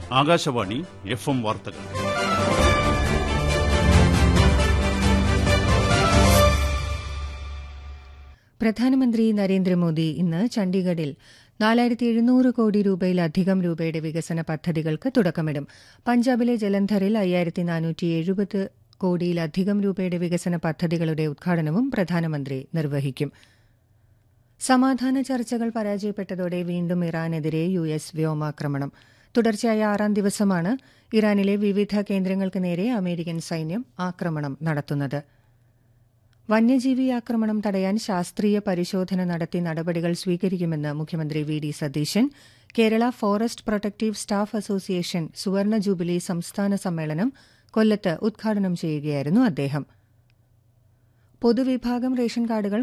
Akashvani F M വാർത്തകൾ പ്രധാനമന്ത്രി നരേന്ദ്രമോദി ഇന്ന് ചണ്ഡീഗഡിൽ നാലായിരത്തി എഴുന്നൂറ് കോടി രൂപയിലധികം രൂപയുടെ വികസന പദ്ധതികൾക്ക് തുടക്കമിടും പഞ്ചാബിലെ ജലന്ധറിൽ അയ്യായിരത്തി നാനൂറ്റി എഴുപത് കോടിയിലധികം രൂപയുടെ വികസന പദ്ധതികളുടെ ഉദ്ഘാടനവും പ്രധാനമന്ത്രി നിർവഹിക്കും സമാധാന ചർച്ചകൾ പരാജയപ്പെട്ടതോടെ വീണ്ടും ഇറാനെതിരെ യു എസ് വ്യോമാക്രമണം തുടർച്ചയായ ആറാം ദിവസമാണ് ഇറാനിലെ വിവിധ കേന്ദ്രങ്ങൾക്ക് നേരെ അമേരിക്കൻ സൈന്യം ആക്രമണം നടത്തുന്നത് വന്യജീവി ആക്രമണം തടയാൻ ശാസ്ത്രീയ പരിശോധന നടത്തി നടപടികൾ സ്വീകരിക്കുമെന്ന് മുഖ്യമന്ത്രി V D Satheesan Kerala forest protective staff association സുവർണ ജൂബിലി സംസ്ഥാന സമ്മേളനം കൊല്ലത്ത് ഉദ്ഘാടനം ചെയ്യുകയായിരുന്നു അദ്ദേഹം പൊതുവിഭാഗം റേഷൻ കാർഡുകൾ